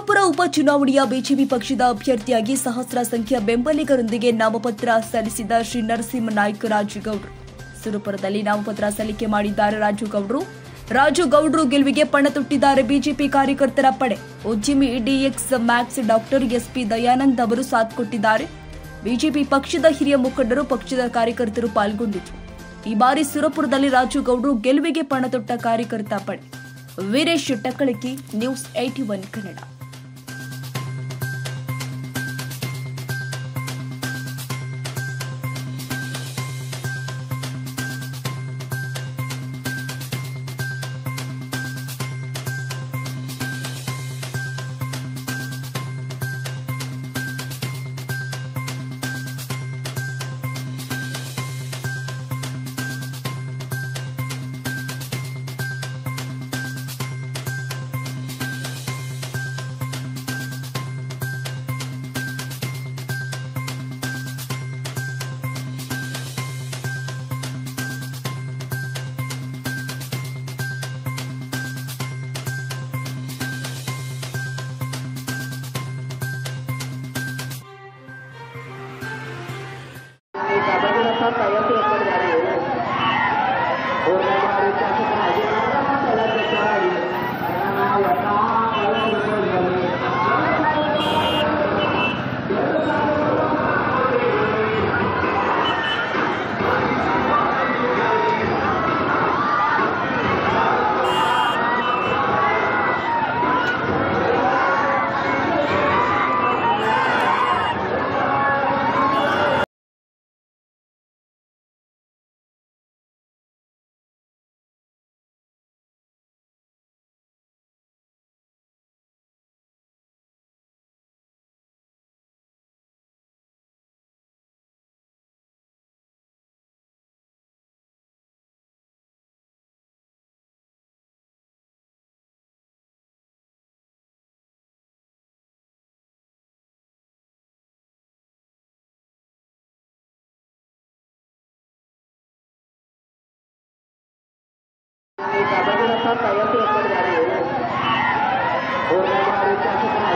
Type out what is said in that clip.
ಸುರಪುರ ಉಪಚುನಾವಣೆಯ ಬಿಜೆಪಿ ಪಕ್ಷದ ಅಭ್ಯರ್ಥಿಯಾಗಿ ಸಹಸ್ರ ಸಂಖ್ಯೆಯ ಬೆಂಬಲಿಗರೊಂದಿಗೆ ನಾಮಪತ್ರ ಸಲ್ಲಿಸಿದ ಶ್ರೀ ನರಸಿಂಹ ನಾಯ್ಕ ರಾಜುಗೌಡ್ರು ಸುರಪುರದಲ್ಲಿ ನಾಮಪತ್ರ ಸಲ್ಲಿಕೆ ಮಾಡಿದ್ದಾರೆ ರಾಜುಗೌಡ್ರು ರಾಜುಗೌಡ್ರು ಗೆಲುವಿಗೆ ಪಣ ತೊಟ್ಟಿದ್ದಾರೆ ಬಿಜೆಪಿ ಕಾರ್ಯಕರ್ತರ ಪಡೆ ಉದ್ಯಮಿ DX max doctor SP Dayanand ಅವರು ಸಾಥ್ ಕೊಟ್ಟಿದ್ದಾರೆ ಬಿಜೆಪಿ ಪಕ್ಷದ ಹಿರಿಯ ಮುಖಂಡರು ಪಕ್ಷದ ಕಾರ್ಯಕರ್ತರು ಪಾಲ್ಗೊಂಡಿದ್ರು ಈ ಬಾರಿ ಸುರಪುರದಲ್ಲಿ ರಾಜುಗೌಡ್ರು ಗೆಲುವಿಗೆ ಪಣ ತೊಟ್ಟ ಕಾರ್ಯಕರ್ತ ಪಡೆ ವೀರೇಶ್ ಟಕ್ಕಳಕಿ ನ್ಯೂಸ್ ಏಟಿ one Kannada Kita bagi nasa tayo sa ikot dari. Purna hari sa